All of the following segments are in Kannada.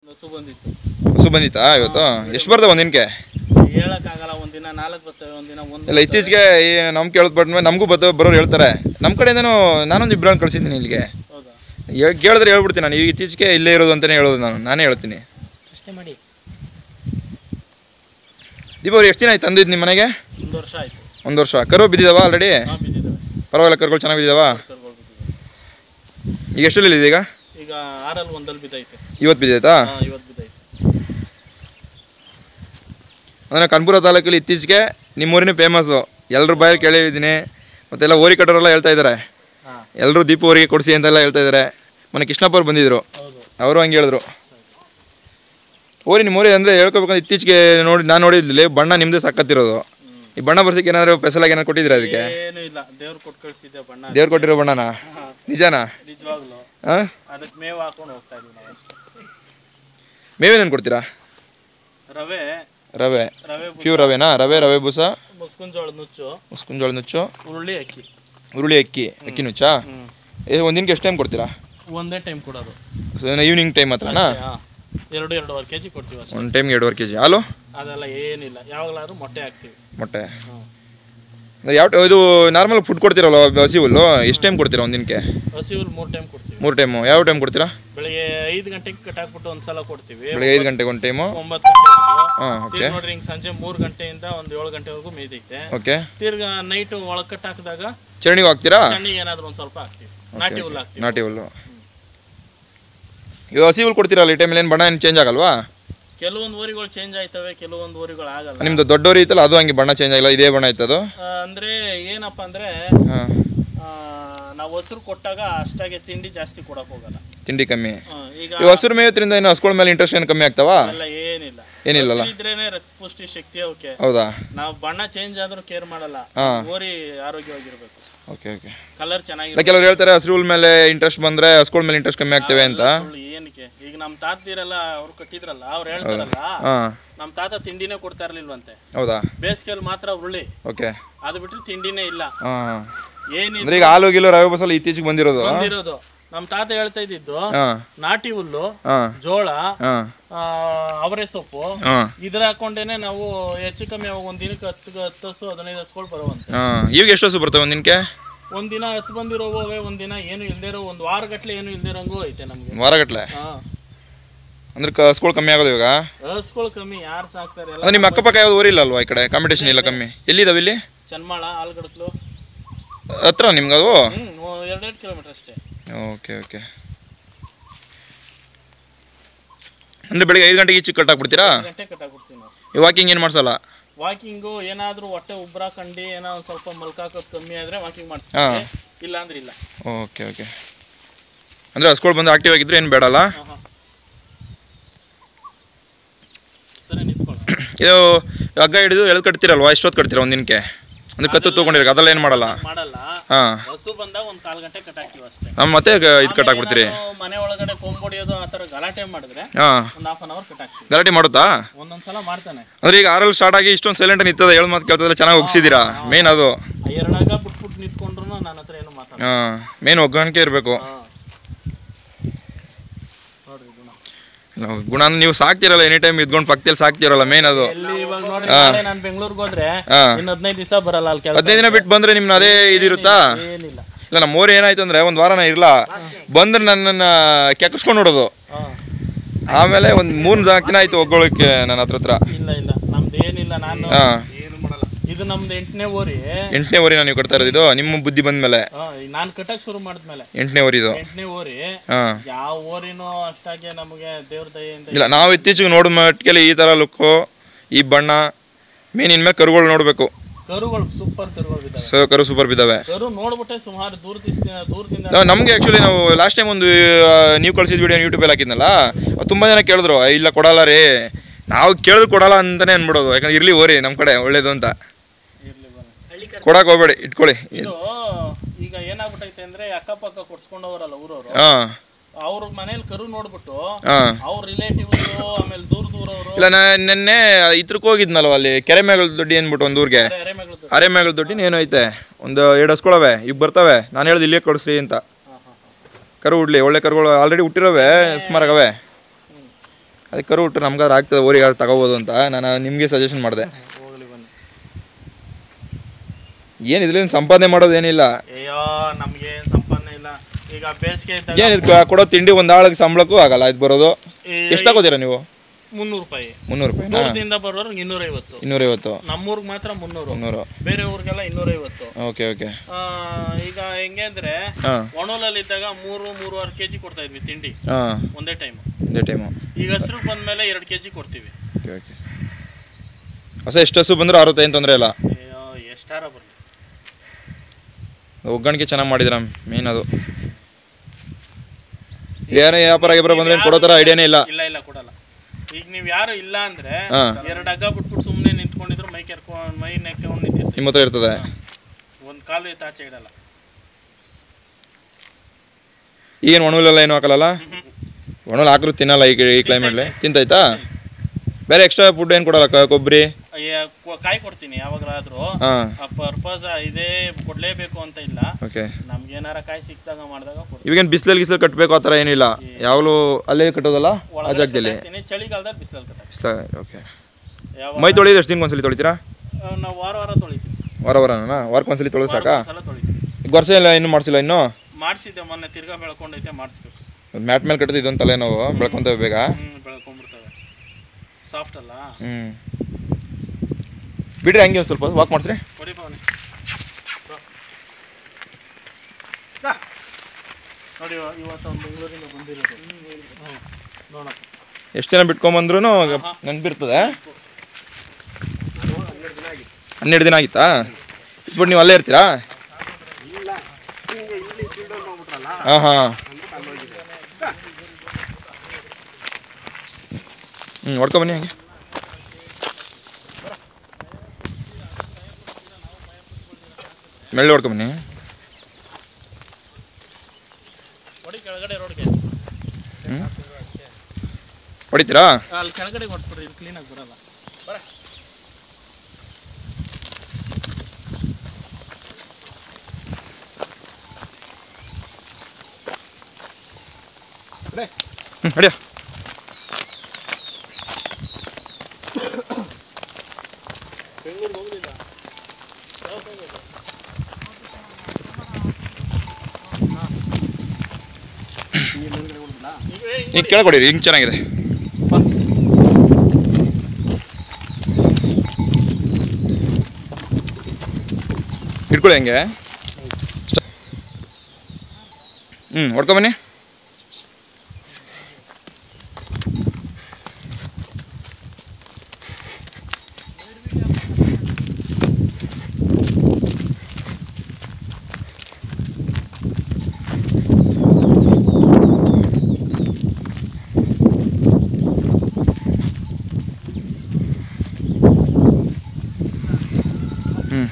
ಹಸು ಬಂದಿತ್ತು ಹಸು ಬಂದಿತ್ತಾ ಇವತ್ತು ಎಷ್ಟು ಬರ್ತಾವೆ ಒಂದಿನಕ್ಕೆ ಹೇಳಕ್ಕಾಗಲ್ಲ ಒಂದಿನ ನಾಲ್ಕು ಬರ್ತವೆ ಒಂದಿನ ಒಂದು ಇಲ್ಲ ಇತ್ತೀಚೆಗೆ ಈ ನಮ್ಮ ಕೇಳದ್ ಪಟ್ಟ ನಮಗೂ ಬತ್ತ ಬರೋರು ಹೇಳ್ತಾರೆ ನಮ್ಮ ಕಡೆಯಿಂದನೂ ನಾನೊಂದು ಇಬ್ಬರನ್ನ ಕಳ್ಸಿದ್ದೀನಿ ಇಲ್ಲಿಗೆ ಹೌದಾ ಹೇಳ್- ಕೇಳಿದ್ರೆ ಹೇಳ್ಬಿಡ್ತೀನಿ ನಾನು ಈಗ ಇತ್ತೀಚೆಗೆ ಇಲ್ಲೇ ಇರೋದು ಅಂತಲೇ ಹೇಳೋದು ನಾನು ನಾನೇ ಹೇಳ್ತೀನಿ ಅಷ್ಟೇ ಮಾಡಿ ದೀಪಾವಳಿ ಎಷ್ಟು ದಿನ ಆಯ್ತು ತಂದಿದ್ದು ನಿಮ್ಮ ಮನೆಗೆ ಒಂದು ವರ್ಷ ಆಯ್ತು ಒಂದು ವರ್ಷ ಕರು ಬಿದ್ದಿದಾವ ಆಲ್ರೆಡಿ ಹಾಂ ಬಿದ್ದಿದ್ದಾವೆ ಪರವಾಗಿಲ್ಲ ಕರುಗಳು ಚೆನ್ನಾಗಿ ಬಿದ್ದಿದಾವ ಕರುಗಳು ಬಿದ್ದಿದ್ದಾವೆ ಈಗ ಎಷ್ಟರಲ್ಲಿ ಇದೆ ಈಗ ಈಗ ಆರಲ್ಲಿ ಒಂದಲ್ಲಿ ಬಿದ್ದೈತೆ ಇವತ್ತು ಬಿದ್ದೈತಾ ಹಾಂ ಇವತ್ತು ಬಿದ್ದೈತೆ ಅಂದರೆ ಕನ್ಪುರ ತಾಲೂಕಲ್ಲಿ ಇತ್ತೀಚೆಗೆ ನಿಮ್ಮೂರಿನ ಫೇಮಸ್ಸು ಎಲ್ಲರೂ ಬಾಯಲ್ಲಿ ಕೇಳಿದ್ದೀನಿ ಮತ್ತೆಲ್ಲ ಓರಿ ಕಟ್ಟೋರೆಲ್ಲ ಹೇಳ್ತಾ ಇದ್ದಾರೆ ಹಾಂ ಎಲ್ಲರೂ ದೀಪ ಊರಿಗೆ ಕೊಡಿಸಿ ಅಂತೆಲ್ಲ ಹೇಳ್ತಾ ಇದ್ದಾರೆ ಮೊನ್ನೆ ಕೃಷ್ಣಪ್ಪ ಅವ್ರು ಬಂದಿದ್ರು ಹೌದು ಅವರು ಹಂಗೆ ಹೇಳಿದ್ರು ಓರಿ ನಿಮ್ಮ ಊರಿ ಅಂದರೆ ಹೇಳ್ಕೊಬೇಕಂದ್ರೆ ಇತ್ತೀಚೆಗೆ ನೋಡಿ ನಾನು ನೋಡಿದ್ಲಿ ಬಣ್ಣ ನಿಮ್ಮದೇ ಸಕ್ಕತ್ತಿರೋದು ಈ ಬಣ್ಣ ಬರ್ಸಕ್ಕೆ ಏನಾದರೂ ಸ್ಪೆಷಲಾಗಿ ಏನಾದ್ರು ಕೊಟ್ಟಿದ್ದೀರಾ ಅದಕ್ಕೆ ಏನೂ ಇಲ್ಲ ದೇವ್ರು ಕೊಟ್ಟು ಕಳಿಸಿದ್ದೆ ಬಣ್ಣ ದೇವ್ರು ಕೊಟ್ಟಿರೋ ಬಣ್ಣನ ನಿಜಾನಾ ನಿಜವಾಗ್ಲು ಹಾಂ ಅದಕ್ಕೆ ಮೇವು ಹಾಕೊಂಡು ಹೋಗ್ತಾ ಇದೀವಿ ನಾವು ಅಷ್ಟೇ. ಮೇವೇನೇನು ಕೊಡ್ತೀರಾ ರವೆ ರವೆ ರವೆ ಪ್ಯೂರ್ ರವೆನಾ ರವೆ ರವೆ ಬೂಸ ಮುಸ್ಕಿನ ಜೋಳದ ನುಚ್ಚು ಮುಸ್ಕಿನ ಜೋಳ ನುಚ್ಚು ಉರುಳಿ ಅಕ್ಕಿ ಉರುಳಿ ಅಕ್ಕಿ ಅಕ್ಕಿ ನುಚ್ಚಾ ಹ್ಞೂ ಏ ಒಂದಿನಕ್ಕೆ ಎಷ್ಟು ಟೈಮ್ ಕೊಡ್ತೀರಾ ಒಂದೇ ಟೈಮ್ ಕೊಡೋದು ಈವ್ನಿಂಗ್ ಟೈಮ್ ಹತ್ರನಾ ಹಾಂ ಎರಡು ಎರಡೂವರೆ ಕೆ ಜಿ ಕೊಡ್ತೀವಿ ಅಷ್ಟೇ ಒಂದು ಟೈಮ್ಗೆ ಎರಡುವರೆ ಕೆ ಜಿ ಹಾಲು ಅದೆಲ್ಲ ಏನಿಲ್ಲ ಯಾವಾಗಲಾದ್ರೂ ಮೊಟ್ಟೆ ಹಾಕ್ತೀವಿ ಮೊಟ್ಟೆ ಹ್ಞೂ ಅಂದ್ರೆ ಯಾವ ಇದು ನಾರ್ಮಲ್ ಫುಡ್ ಕೊಡ್ತೀರಲ್ಲ ಹಸಿ ಹುಲ್ಲು ಎಷ್ಟು ಟೈಮ್ ಕೊಡ್ತೀರಾ ಒಂದಿನಕ್ಕೆ ಹಸಿ ಹುಲ್ ಮೂರು ಟೈಮ್ ಕೊಡ್ತೀವಿ ಮೂರು ಟೈಮು ಯಾವ ಟೈಮ್ ಕೊಡ್ತೀರಾ ಬೆಳಿಗ್ಗೆ ಐದು ಗಂಟೆಗೆ ಕಟ್ಟಾಕ್ಬಿಟ್ಟು ಒಂದು ಸಲ ಕೊಡ್ತೀವಿ ಬೆಳಗ್ಗೆ ಐದು ಗಂಟೆಗೆ ಒಂದು ಟೈಮು ಒಂಬತ್ತು ಗಂಟೆವರೆಗೂ ಹಾಂ ಓಕೆ ತಿರ್ಗಿ ನೋಡ್ರಿ ಹಿಂಗೆ ಸಂಜೆ ಮೂರು ಗಂಟೆಯಿಂದ ಒಂದು ಏಳು ಗಂಟೆವರೆಗೂ ಮೇಯ್ದೈತೆ ಓಕೆ ತಿರ್ಗಾ ನೈಟು ಒಳಗೆ ಕಟ್ ಹಾಕಿದಾಗ ಚರಣಿಗೆ ಹಾಕ್ತೀರಾ ಸಣ್ಣಿಗೆ ಏನಾದರೂ ಒಂದು ಸ್ವಲ್ಪ ಹಾಕ್ತೀವಿ ನಾಟಿ ಹುಲ್ಲು ಹಾಕ್ತೀವಿ ನಾಟಿ ಹುಲ್ಲು ಇವಾಗ ಹಸಿ ಹುಲ್ಲು ಕೊಡ್ತೀರಲ್ಲ ಈ ಟೈಮಲ್ಲಿ ಏನು ಬಣ್ಣ ಏನು ಚೇಂಜ್ ಆಗಲ್ವಾ ಕೆಲವೊಂದು ಊರಿಗಳು ಚೇಂಜ್ ಆಯ್ತವೆ ಕೆಲವೊಂದು ಊರಿಗಳು ಆಗಲ್ಲ ನಿಮ್ಮದು ದೊಡ್ಡೋರಿ ಐತಲ್ಲ ಅದು ಹಂಗೆ ಬಣ್ಣ ಚೇಂಜ್ ಆಗಿಲ್ಲ ಇದೇ ಬಣ್ಣ ಐತದು ಆ, ಅಂದ್ರೆ ಏನಪ್ಪ ಅಂದ್ರೆ ಹಾಂ ಆ, ನಾವು ಹಸಿರು ಕೊಟ್ಟಾಗ ಅಷ್ಟಾಗೆ ತಿಂಡಿ ಜಾಸ್ತಿ ಕೊಡಕ್ ಹೋಗಲ್ಲ ತಿಂಡಿ ಕಮ್ಮಿ ಆ, ಈಗ ಇವಾಗ ಹಸಿರು ಮೇಯೋದ್ರಿಂದ ಏನು ಹಸ್ಗಳ ಮೇಲೆ ಇಂಟ್ರೆಸ್ಟ್ ಏನು ಕಮ್ಮಿ ಆಗ್ತಾವಾ ಎಲ್ಲ ಏನಿಲ್ಲ ಏನಿಲ್ಲಲ್ಲ ಹಸಿರು ಇದ್ರೇನೆ ರಕ್ತ ಪುಷ್ಟಿ ಶಕ್ತಿ ಅವಕ್ಕೆ ಹೌದಾ ನಾವು ಬಣ್ಣ ಚೇಂಜ್ ಆದ್ರೂ ಕೇರ್ ಮಾಡಲ್ಲ ಹಾಂ ಓರಿ ಆರೋಗ್ಯವಾಗಿರ್ಬೇಕು ಓಕೆ ಓಕೆ ಕಲರ್ ಇಲ್ಲ ಚೆನ್ನಾಗಿರ್ಬೇಕು ಕೆಲವ್ರು ಹೇಳ್ತಾರೆ ಹಸಿರು ಹುಲ್ ಮೇಲೆ ಇಂಟ್ರೆಸ್ಟ್ ಬಂದರೆ ಹಸ್ಗಳ ಮೇಲೆ ಇಂಟ್ರೆಸ್ಟ್ ಕಮ್ಮಿ ಆಗ್ತವೆ ಅಂತ ಸುಳ್ಳು ಏನಕ್ಕೆ ಈಗ ನಮ್ಮ ತಾತದಿರಲ್ಲ ಅವ್ರು ಕಟ್ಟಿದ್ರಲ್ಲ ಅವ್ರು ಹೇಳ್ತಾರಲ್ಲ ಹಾಂ ನಮ್ಮ ತಾತ ತಿಂಡಿನೇ ಕೊಡ್ತಾ ಇರ್ಲಿಲ್ವಂತೆ ಹೌದಾ ಬೇಸಿಗೆಯಲ್ಲಿ ಮಾತ್ರ ಉರುಳಿ ಓಕೆ ಅದು ಬಿಟ್ಟರೆ ತಿಂಡಿನೇ ಇಲ್ಲ ಹಾಂ ಏನಿಲ್ಲ ಅಂದ್ರೆ ಈಗ ಹಾಲು ಗಿಲು ರವೆ ಬಸಲ್ಲ ಇತ್ತೀಚೆಗೆ ಬಂದಿರೋದು ಬಂದಿರೋದು ನಮ್ಮ ತಾತ ಹೇಳ್ತಾ ಇದ್ದಿದ್ದು ಹಾಂ ನಾಟಿ ಹುಲ್ಲು ಹಾಂ ಜೋಳ ಹಾಂ ಆ, ಅವರೆ ಸೊಪ್ಪು ಹಾಂ ಇದ್ರ ಹಾಕೊಂಡೇನೆ ನಾವು ಹೆಚ್ಚು ಕಮ್ಮಿ ಅವಾಗ ಒಂದ್ ದಿನಕ್ಕೆ ಹತ್ತು ಹತ್ತು ಹಸು ಹದಿನೈದು ಹಸುಗಳು ಬರುವಂತೆ ಹಾಂ ಈಗ ಎಷ್ಟು ಹಸು ಬರ್ತವೆ ಒಂದಿನಕ್ಕೆ ಒಂದಿನ ಹತ್ತು ಬಂದಿರೋವೆ ಒಂದಿನ ಏನು ಇಲ್ದಿರೋ ಒಂದು ವಾರ ಗಟ್ಲೆ ಏನು ಇಲ್ದಿರಂಗೂ ಐತೆ ನಮ್ಗೆ ವಾರಗಟ್ಲೆ ಹಾ ಅಂದ್ರೆ ಕ- ಹಸುಗಳು ಕಮ್ಮಿ ಆಗೋದು ಇವಾಗ ಹಸುಗಳು ಕಮ್ಮಿ ಯಾರು ಸಾಕ್ತಾರೆ ಎಲ್ಲ ಅಂದ್ರೆ ನಿಮ್ಮ ಅಕ್ಕಪಕ್ಕ ಯಾವ್ದು ಊರಿಲ್ಲ ಅಲ್ವಾ ಈ ಕಡೆ ಕಾಂಪಿಟೇಷನ್ ಇಲ್ಲ ಕಮ್ಮಿ ಎಲ್ಲಿದಾವೆ ಇಲ್ಲಿ ಚನ್ಮಾಳ ಆಲ್ಗಡಕ್ಲು ಹತ್ರ ನಿಮ್ಗೆ ಅದು ಹ್ಮ್ ಎರಡೆರಡು ಕಿಲೋಮೀಟರ್ ಅಷ್ಟೇ ಓಕೆ ಓಕೆ ಅಂದ್ರೆ ಬೆಳಿಗ್ಗೆ ಐದು ಗಂಟೆಗೆ ಈಚೆ ಕಟ್ಟಾಕ್ಬಿಡ್ತೀರಾ ಐದು ಗಂಟೆ ಕಟ್ಟಾಕ್ಬಿಡ್ತೀವಿ ನಾವು ಈ ವಾಕಿಂಗ್ ಏನು ಮಾಡ್ಸಲ್ಲ ವಾಕಿಂಗು ಏನಾದ್ರೂ ಹೊಟ್ಟೆ ಉಬ್ರ ಕಂಡು ಏನೋ ಒಂದ್ ಸ್ವಲ್ಪ ಮಲ್ಕಾಕೋದು ಕಮ್ಮಿ ಆದ್ರೆ ವಾಕಿಂಗ್ ಹಾ. ಮಾಡಿಸ್ತೀವಿ ಇಲ್ಲ ಅಂದ್ರೆ ಇಲ್ಲ ಓಕೆ ಓಕೆ ಅಂದ್ರೆ ಹಸುಗಳು ಬಂದು ಆಕ್ಟಿವ್ ಆಗಿದ್ರೆ ಏನು ಬೇಡಲ್ಲ ಹಾ, ಹಾ. ಸರಿ ನಿಂತ್ಕೊಳ್ಳ ಇದು ಹಗ್ಗ ಹಿಡಿದು ಎಲ್ಲಿ ಕಟ್ತೀರಲ್ವಾ ಎಷ್ಟೊತ್ತು ಕಟ್ತೀರಾ ಒಂದಿನಕ್ಕೆ ಅಂದ್ರೆ ಕತ್ತು ತೊಗೊಂಡಿರ ಅದೆಲ್ಲ ಏನು ಮಾಡಲ್ಲ ಮಾಡಲ್ಲ ಹಾಂ ಹಸು ಬಂದಾಗ ಒಂದ್ ಕಾಲ್ ಗಂಟೆ ಕಟ್ಟಾಕ್ತೀವಿ ಅಷ್ಟೇ ಹಾಂ ಮತ್ತೆ ಇದು ಕಟ್ಟಾಕ್ಬಿಡ್ತೀರಿ ಏನಾದ್ರು ಮನೆ ಒಳಗಡೆ ಕೊಂಬೊಡಿಯೋದು ಆ ಥರ ಗಲಾಟೆ ಮಾಡಿದ್ರೆ ಹಾಂ ಒಂದ್ ಹಾಫ್ ಅನ್ ಅವರ್ ಕಟ್ಟಾಕ್ತೀವಿ ಗಲಾಟೆ ಮಾಡುತ್ತಾ ಒಂದೊಂದ್ಸಲ ಮಾಡ್ತಾನೆ ಅಂದ್ರೆ ಈಗ ಆರಲ್ಲಿ ಸ್ಟಾರ್ಟ್ ಆಗಿ ಇಷ್ಟೊಂದು ಸೈಲೆಂಟ್ ನಿಂತದ ಹೇಳು ಮಾತು ಕೇಳ್ತದ್ರೆ ಚೆನ್ನಾಗಿ ಒಗ್ಸಿದ್ದೀರಾ ಮೇನ್ ಅದು ಆ ಎರಡಾಗ ಬಿಟ್ಬಿಟ್ಟು ನಿಂತ್ಕೊಂಡ್ರು ನನ್ನ ಹತ್ರ ಏನು ಮಾತಾಡ ಹಾಂ ಮೇನ್ ಒಗ್ಗಣಿಕೆ ಇರಬೇಕು ನೋಡ್ರಿ ಗುಣ ಗುಣ ನೀವು ಸಾಕ್ತಿರಲ್ಲ ಎನಿ ಟೈಮ್ ಇದ್ಕೊಂಡು ಪಕ್ಕದಲ್ಲಿ ಸಾಕ್ತಿರಲ್ಲ ಮೇನ್ ಅದು ಎಲ್ಲಿ ಇವಾಗ ನೋಡ್ರಿ ನಾಳೆ ನಾನು ಬೆಂಗಳೂರಿಗೆ ಹೋದ್ರೆ ಹಾಂ ಇನ್ನು ಹದಿನೈದು ದಿವಸ ಬರಲ್ಲ ಅಲ್ಲಿ ಕೆಲಸ ಹದಿನೈದು ದಿನ ಬಿಟ್ಟು ಬಂದ್ರೆ ನಿಮ್ನ ಅದೇ ಇದಿರುತ್ತಾ ಏನಿಲ್ಲ ಇಲ್ಲ ನಮ್ಮ ಊರು ಏನಾಯ್ತು ಅಂದ್ರೆ ಒಂದು ವಾರನ ಇರಲ್ಲ ಬಂದ್ರೆ ನನ್ನನ್ನು ಕೆಕ್ಕಸ್ಕೊಂಡು ನೋಡೋದು ಹಾ ಆಮೇಲೆ ಒಂದು ಮೂರು ನಾಲ್ಕು ದಿನ ಆಯ್ತು ಒಗ್ಗೊಳಕ್ಕೆ ನನ್ನ ಹತ್ರ ಹತ್ರ ಇಲ್ಲ ಇಲ್ಲ ನಮ್ದು ಏನಿಲ್ಲ ನಾನು ಹಾಂ ಏನು ಮಾಡಲ್ಲ ಇದು ನಮ್ದು ಎಂಟನೇ ಓರಿ ಎಂಟನೇ ಓರಿನ ನೀವು ಕಟ್ತಾ ಇರೋದು ಇದು ನಿಮ್ಮ ಬುದ್ಧಿ ಬಂದ್ಮೇಲೆ ನಾನು ಕಟ್ಟಕ್ ಶುರು ಮಾಡಿದ್ಮೇಲೆ ಎಂಟನೇ ಓರಿದು ಎಂಟನೇ ಓರಿ ಹಾಂ ಯಾವ ಓರಿನೂ ಅಷ್ಟಾಗಿ ನಮಗೆ ದೇವ್ರ ದಯೆಯಿಂದ ಇಲ್ಲ ನಾವು ಇತ್ತೀಚೆಗೆ ನೋಡೋ ಮಟ್ಟಿಗೆ ಈ ಥರ ಲುಕ್ಕು ಈ ಬಣ್ಣ ಮೇನ್ ಇನ್ಮೇಲೆ ಕರುಗಳು ನೋಡಬೇಕು ಕರುಗಳು ಸೂಪರ್ ಕರುಗಳು ಇದಾವೆ ಸೊ ಕರು ಸೂಪರ್ ಬಿದ್ದಾವೆ ಕರು ನೋಡ್ಬಿಟ್ಟೆ ಸುಮಾರು ದೂರ ದಿವ್ಸ ದೂರದಿಂದ ನಮಗೆ ಆ್ಯಕ್ಚುಲಿ ನಾವು ಲಾಸ್ಟ್ ಟೈಮ್ ಒಂದು ಆ, ನೀವು ಕಳ್ಸಿದ ವಿಡಿಯೋ ಯೂಟ್ಯೂಬಲ್ಲಿ ಹಾಕಿದ್ನಲ್ಲ ಅದು ತುಂಬ ಜನ ಕೇಳಿದ್ರು "ಏ, ಇಲ್ಲ ಕೊಡಲ್ಲ ರೀ ನಾವು ಕೇಳಿದ್ರು ಕೊಡಲ್ಲ ಅಂತಲೇ ಅಂದ್ಬಿಡೋದು ಯಾಕಂದ್ರೆ ಇರಲಿ ಓರಿ ನಮ್ಮ ಕಡೆ ಒಳ್ಳೇದು ಅಂತ ಇರ್ಲಿ ಬನ್ನಿ ಕೊಡಕ್ಕೆ ಹೋಗ್ಬೇಡಿ ಇಟ್ಕೊಳ್ಳಿ ಇದು ಈಗ ಏನಾಗ್ಬಿಟ್ಟೈತೆ ಅಂದ್ರೆ ಅಕ್ಕಪಕ್ಕ ಕೊಡ್ಸ್ಕೊಂಡವ್ರಲ್ಲ ಊರವರು ಹಾಂ ಅವ್ರ ಮನೇಲಿ ಕರು ನೋಡ್ಬಿಟ್ಟು ಹಾಂ ಅವ್ರ ರಿಲೇಟಿವ್ಸ್ ಆಮೇಲೆ ದೂರ ದೂರವರು ಇಲ್ಲ ನಾನು ನಿನ್ನೆ ಇತ್ರಕ್ಕೆ ಹೋಗಿದ್ನಲ್ವ ಅಲ್ಲಿ ಕೆರೆ ಮೇಗಳ ದೊಡ್ಡಿ ಅಂದ್ಬಿಟ್ಟು ಒಂದು ಊರಿಗೆ ಎರೆಮಗಳದ್ದು ಅರೆ ಮೇಗಳ ದೊಡ್ಡಿನ ಏನೋ ಐತೆ ಒಂದು ಎರಡು ಹಸ್ಕೊಳವೆ ಈಗ ಬರ್ತವೆ ನಾನು ಹೇಳ್ದು ಇಲ್ಲೇ ಕೊಡಿಸ್ರಿ ಅಂತ ಹಾಂ ಹಾಂ ಕರು ಉಡ್ಲಿ ಒಳ್ಳೆ ಕರುಗಳು ಆಲ್ರೆಡಿ ಹುಟ್ಟಿರೋವೆ ಸುಮಾರಾಗವೆ ಅದಕ್ಕೆ ಕರು ಹುಟ್ಟು ನಮ್ಗಾದ್ರೆ ಆಗ್ತದೆ ಊರಿಗೆ ತಗೋಬೋದು ಅಂತ ನಾನು ನಿಮಗೆ ಸಜೆಷನ್ ಮಾಡಿದೆ ಹೋಗ್ಲಿ ಬನ್ನಿ ಏನು ಇದ್ರಿಂದ ಸಂಪಾದನೆ ಮಾಡೋದು ಏನಿಲ್ಲ ಅಯ್ಯೋ ನಮ್ಗೆ ಸಂಪಾದನೆ ಇಲ್ಲ ಈಗ ಬೇಸಿಗೆ ಇದ್ದಾಗ ಏನು ಇದು ಕೊಡೋ ತಿಂಡಿ ಒಂದು ಆಳಿಗೆ ಸಂಬಳಕ್ಕೂ ಆಗಲ್ಲ ಇದು ಬರೋದು ಎಷ್ಟು ತಗೋತೀರಾ ನೀವು ಮುನ್ನೂರು ರೂಪಾಯಿ ಮುನ್ನೂರು ರೂಪಾಯಿನಾ ದೂರದಿಂದ ಬರೋರ್ಗೆ ಇನ್ನೂರೈವತ್ತು ಇನ್ನೂರೈವತ್ತು ನಮ್ಮೂರ್ಗೆ ಮಾತ್ರ ಮುನ್ನೂರು ಮುನ್ನೂರು ಬೇರೆ ಊರಿಗೆಲ್ಲ ಇನ್ನೂರೈವತ್ತು ಓಕೆ ಓಕೆ ಆ, ಈಗ ಹೆಂಗೆ ಅಂದ್ರೆ ಹಾಂ ಒಣಲಲ್ಲಿ ಇದ್ದಾಗ ಮೂರು ಮೂರುವರೆ ಕೆಜಿ ಕೊಡ್ತಾ ಇದ್ವಿ ತಿಂಡಿ ಹಾಂ ಒಂದೇ ಟೈಮ್ ಇದೇ ಟೈಮು ಈಗ ಹಸ್ರು ಬಂದ್ಮೇಲೆ ಎರಡು ಕೆಜಿ ಕೊಡ್ತೀವಿ ಓಕೆ ಓಕೆ ಹೊಸ ಎಷ್ಟು ಹಸು ಬಂದರೂ ಅರವತ್ತೈದು ತೊಂದರೆ ಇಲ್ಲ ಅಯ್ಯೋ ಎಷ್ಟಾರ ಬರಲಿ ಒಗ್ಗಣಿಕೆ ಚೆನ್ನಾಗಿ ಮಾಡಿದ್ರ ಮೇನ್ ಅದು ಏನೇ ವ್ಯಾಪಾರ ಗಿಬ್ಬರ ಬಂದ್ರೆ ಏನು ಕೊಡೋ ಥರ ಐಡಿಯಾನೇ ಇಲ್ಲ ಇಲ್ಲ ಇಲ್ಲ ಕೊಡಲ್ಲ ಈಗ ನೀವು ಯಾರು ಇಲ್ಲ ಅಂದ್ರೆ ಹಾಂ ಎರಡು ಹಗ್ಗ ಬಿಟ್ಬಿಟ್ಟು ಸುಮ್ಮನೆ ನಿಂತ್ಕೊಂಡಿದ್ರು ಮೈ ಕೆರ್ಕೊಂಡು ಮೈ ನೆಕ್ಕೊಂಡು ನಿಂತಿರ್ತೀವಿ ನಿಮ್ಮ ಹತ್ರ ಇರ್ತದೆ ಒಂದು ಕಾಲು ಎತ್ತು ಆಚೆ ಇಡಲ್ಲ ಏನು ಒಣಹುಲ್ಲೆಲ್ಲ ಏನು ಹಾಕಲ್ಲ ಒಣಹುಲ್ ಹಾಕಿದ್ರು ತಿನ್ನಲ್ಲ ಈ ಈ ಕ್ಲೈಮೇಟ್ಲಿ ತಿಂತೈತಾ ಬೇರೆ ಎಕ್ಸ್ಟ್ರಾ ಫುಡ್ ಏನು ಕೊಡಲ್ಲ ಕ- ಕೊಬ್ಬರಿ ಅಯ್ಯ, ಕೊ- ಕಾಯಿ ಕೊಡ್ತೀನಿ ಯಾವಾಗಲಾದ್ರೂ ಹಾಂ ಪರ್ಪಸ್ ಇದೇ ಕೊಡ್ಲೇಬೇಕು ಅಂತ ಇಲ್ಲ ಓಕೆ ನಮ್ಗೆ ಏನಾರ ಕಾಯಿ ಸಿಕ್ಕಿದಾಗ ಮಾಡಿದಾಗ ಕೊಡ್ತೀನಿ ಇವಾಗೇನು ಬಿಸಿಲಲ್ಲಿ ಗಿಸ್ಲಲ್ಲಿ ಕಟ್ಟಬೇಕು ಆ ಥರ ಏನಿಲ್ಲ ಯಾವಾಗಲೂ ಅಲ್ಲೇ ಕಟ್ಟೋದಲ್ಲ ಆ ಒಳಗಡೆ ಜಾಗದಲ್ಲಿ ಕಟ್ಟಾಕ್ತೀನಿ, ಚಳಿಗಾಲದಲ್ಲಿ ಬಿಸಿಲಲ್ಲಿ ಕಟ್ಟಾಕ್ತೀನಿ ಬಿಸಿಲ ಓಕೆ ಯಾವ ಮೈ ತೊಳೆಯೋದು ಎಷ್ಟು ದಿನಕ್ಕೆ ಒಂದ್ಸಲಿ ತೊಳಿತೀರಾ ನಾವು ವಾರ ವಾರ ತೊಳಿತೀವಿ ವಾರ ವಾರನಾ ವಾರಕ್ಕೆ ಒಂದ್ಸಲಿ ತೊಳೆದು ಸಾಕಾ ಸಲ ತೊಳಿತೀವಿ ಈಗ ವರ್ಷ ಎಲ್ಲ ಇನ್ನೂ ಮಾಡಿಸಿಲ್ಲ ಇನ್ನೂ ಮಾಡಿಸಿದ್ದೆ ಮೊನ್ನೆ ತಿರ್ಗಾ ಬೆಳ್ಕೊಂಡೈತೆ ಮಾಡಿಸ್ಬೇಕು ಮ್ಯಾಟ್ ಮೇಲೆ ಕಟ್ಟಿದ್ದು ಇದೊಂದು ತಲೆನೋವು ಬೆಳ್ಕೊಂತೇವೆ ಬೇಗ ಹ್ಞೂ ಬೆಳ್ಕೊಂಡ್ಬಿಡ್ತವೆ ಸಾಫ್ಟ್ ಅಲ್ಲ ಹ್ಞೂ ಬಿಡ್ರಿ ಹಂಗೆ ಒಂದು ಸ್ವಲ್ಪ ವಾಕ್ ಮಾಡಿಸ್ರಿ ಕೊಡಿ ಪವನಿ ನೋಡಿ ಇವ- ಇವತ್ತು ಅವ್ನು ಬೆಂಗಳೂರಿಂದ ಬಂದಿರೋದು ಹ್ಞೂ ನೋಡಪ್ಪ ಎಷ್ಟು ಜನ ಬಿಟ್ಕೊಂಬಂದ್ರೂ ನೆನಪಿರ್ತದೆ ಹನ್ನೆರಡು ದಿನ ಆಗಿತ್ತಾ ಇಟ್ಬಿಟ್ಟು ನೀವು ಅಲ್ಲೇ ಇರ್ತೀರಾ ಹಾಂ ಹಾಂ ಹ್ಞೂ ಹೊಡ್ಕೊಂಬನ್ನಿ ಹಂಗೆ ಮೆಳ್ಳೆ ಹೊಡ್ಕೊಂಬನ್ನಿ ಹೊಡಿ ಕೆಳಗಡೆ ರೋಡ್ಗೆ ಹ್ಞೂ ಹೊಡಿತೀರಾ ಅಲ್ಲಿ ಕೆಳಗಡೆ ಹೊಡ್ಸ್ಬಿಡ್ರಿ ಇದು ಕ್ಲೀನಾಗಿ ಬರಲ್ಲ ಹ್ಞೂ ಹೊಡಿಯ ಬೆಂಗಳೂರಿಗೆ ಹೋಗಲಿಲ್ಲ ಈಗ ಕೆಳಗೆ ಹಿಂಗೆ ಚೆನ್ನಾಗಿದೆ ಇಟ್ಕೊಳ್ಳಿ ಹಂಗೆ ಹ್ಞೂ ಹೊಡ್ಕೊಂಬನ್ನಿ ಹ್ಞೂ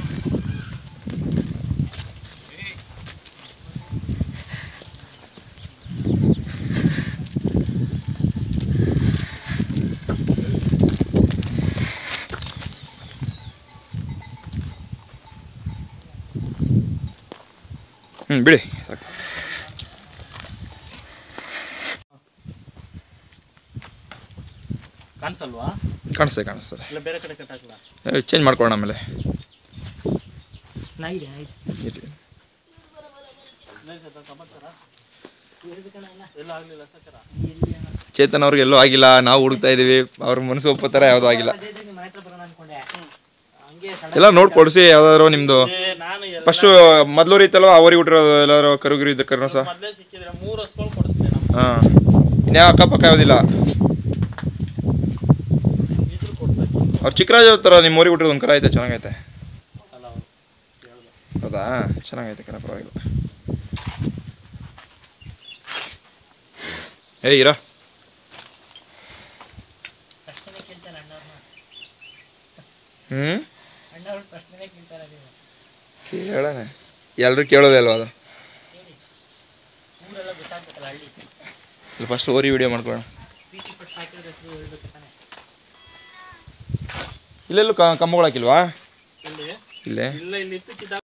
ಹ್ಞೂ ಬಿಡಿ ಸಾಕು ಕಾಣಿಸಲ್ವಾ ಕಾಣಿಸ್ತದೆ ಕಾಣಿಸ್ತದೆ ಇಲ್ಲ ಬೇರೆ ಕಡೆ ಕಟ್ಟಾಕಲ್ಲ ಚೇಂಜ್ ಮಾಡ್ಕೊಳ್ಳೋಣ ಆಮೇಲೆ ನಾಯಿದೆ ಇರ್ಲಿ ಸಮಾಚಾರ ಎಲ್ಲ ಆಗಲಿಲ್ಲ ಸಕರ ಚೇತನ್ ಅವ್ರಿಗೆ ಎಲ್ಲೂ ಆಗಿಲ್ಲ ನಾವು ಹುಡುಕ್ತಾ ಇದೀವಿ ಅವ್ರ ಮನಸ್ಸು ಒಪ್ಪತ್ತರ ಯಾವುದೂ ಆಗಿಲ್ಲ ಎಲ್ಲ ನೋಡಿ ಕೊಡಿಸಿ ಯಾವ್ದಾದ್ರು ನಿಮ್ಮದು ಏ, ನಾನು ಎಲ್ಲ ಫಸ್ಟು ಮೊದಲು ರೀತಿಯಲ್ಲೋ ಅವರಿಗೆ ಹುಟ್ಟಿರೋದು ಎಲ್ಲರೂ ಕರುಗಿರು ಇದ್ದ ಕರ್ನೋ ಸಹ ಮೊದಲೇ ಸಿಕ್ಕಿದ್ರೆ ಮೂರು ಹಸ್ಗಳು ಕೊಡಿಸ್ದೆ ನಮ್ಮ ಹಾಂ ಇನ್ಯಾವ ಅಕ್ಕಪಕ್ಕ ಯಾವುದಿಲ್ಲ ಇದ್ರು ಕೊಡ್ಸಕ್ಕೆ ಅವ್ರು ಚಿಕ್ಕರಾಜ ಥರ ನಿಮ್ಮ ಊರಿಗೆ ಹುಟ್ಟಿರೋದು ಒಂದು ಕರ ಐತೆ ಚೆನ್ನಾಗೈತೆ ಅಲ್ಲ ಅವ್ರು ಹೇಳ್ದೆ ಹೌದಾ ಚೆನ್ನಾಗೈತೆ ಕರ ಪರವಾಗಿಲ್ಲ ಏಯ್ ಇರ ಹ್ಞೂ ಕೇಳೋಣ ಎಲ್ಲರೂ ಕೇಳೋದೇ ಅಲ್ವಾ ಅದು ಫಸ್ಟ್ ಓರಿ ವಿಡಿಯೋ ಮಾಡ್ಕೊಳ್ಳೋಣ ಇಲ್ಲೆಲ್ಲೂ ಕ- ಕಂಬಗಳು ಹಾಕಿಲ್ವಾ ಇಲ್ಲಿ ಇಲ್ಲೇ ಇಲ್ಲ ಇಲ್ಲಿ ಇತ್ತು